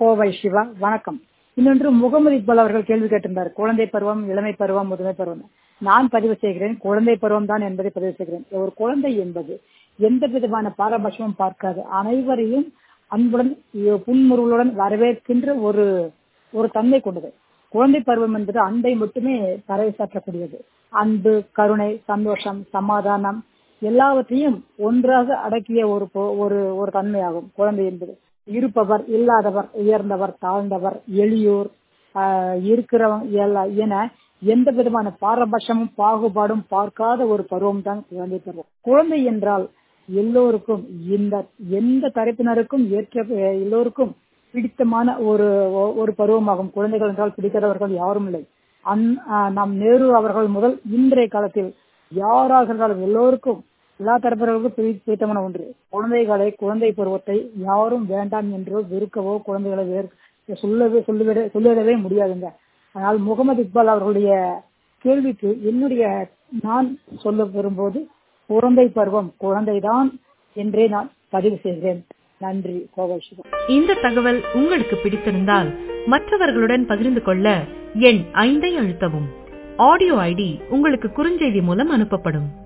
கோவை சிவா வணக்கம் இன்னொன்று முகமது இக்பால் அவர்கள் கேள்வி கேட்டிருந்தார் குழந்தை பருவம் இளமை பருவம் முதுமை பருவம் நான் பதிவு செய்கிறேன் குழந்தை பருவம் தான் என்பதை பதிவு செய்கிறேன் ஒரு குழந்தை என்பது எந்த விதமான பாரபட்சமும் பார்க்காது அனைவரையும் அன்புடன் புன்முறுவலுடன் வரவேற்கின்ற ஒரு ஒரு தன்மை கொண்டது குழந்தை பருவம் என்பது அன்பை மட்டுமே பறைசாற்றக்கூடியது அன்பு கருணை சந்தோஷம் சமாதானம் எல்லாவற்றையும் ஒன்றாக அடக்கிய ஒரு ஒரு ஒரு தன்மையாகும் குழந்தை என்பது இருப்பவர் இல்லாதவர் உயர்ந்தவர் தாழ்ந்தவர் எளியோர் இருக்கிறவங்க என எந்த விதமான பாரபட்சமும் பாகுபாடும் பார்க்காத ஒரு பருவம் தான் குழந்தை பருவம் குழந்தை என்றால் எல்லோருக்கும் இந்த எந்த தரப்பினருக்கும் ஏற்ற எல்லோருக்கும் பிடித்தமான ஒரு ஒரு பருவமாகும் குழந்தைகள் என்றால் பிடிக்காதவர்கள் யாரும் இல்லை அந் நம் நேரு அவர்கள் முதல் இன்றைய காலத்தில் யாராக இருந்தாலும் எல்லோருக்கும் எல்லா தரப்பினர்களுக்கும் பிடித்தமான ஒன்று குழந்தைகளை குழந்தை பருவத்தை யாரும் வேண்டாம் என்றோ வெறுக்கவோ குழந்தைகளை சொல்லவே சொல்லிவிட சொல்லிவிடவே முடியாதுங்க ஆனால் முகமது இக்பால் அவர்களுடைய கேள்விக்கு என்னுடைய நான் சொல்ல வரும்போது குழந்தை பருவம் குழந்தைதான் என்றே நான் பதிவு செய்கிறேன் நன்றி கோவை சிவம் இந்த தகவல் உங்களுக்கு பிடித்திருந்தால் மற்றவர்களுடன் பகிர்ந்து கொள்ள எண் ஐந்தை அழுத்தவும் ஆடியோ ஐடி உங்களுக்கு குறுஞ்செய்தி மூலம் அனுப்பப்படும்